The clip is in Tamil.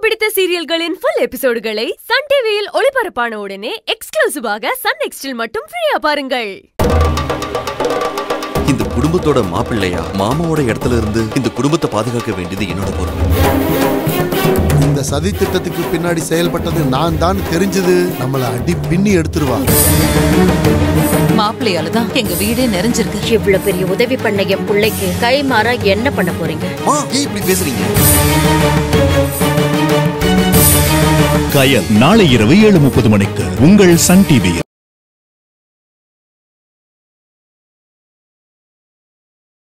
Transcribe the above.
பிடித்த சீரியல்களின் ஃபுல் எபிசோடுகளை சன் டிவியில் ஒளிபரப்பான உடனே எக்ஸ்க்ளூசிவாக சன் நெக்ஸ்டில் மட்டும் ஃப்ரீயா பாருங்கள் இந்த குடும்பத்தோட மாப்பிள்ளையா மாமாவோட இடத்துல இருந்து இந்த குடும்பத்தை பாதுகாக்க வேண்டியது என்னோட பொறுப்பு இந்த சதி திட்டத்துக்கு பின்னாடி செயல்பட்டது நான் தான் தெரிஞ்சது நம்மள அடி பின்னி எடுத்துருவா மாப்பிள்ளையால தான் எங்க வீடே நிறைஞ்சிருக்கு இவ்வளவு பெரிய உதவி பண்ண என் பிள்ளைக்கு கை மாறா என்ன பண்ண போறீங்க மா ஏன் இப்படி பேசுறீங்க கயல் நாளை இரவு ஏழு முப்பது மணிக்கு உங்கள் சன் டிவியில்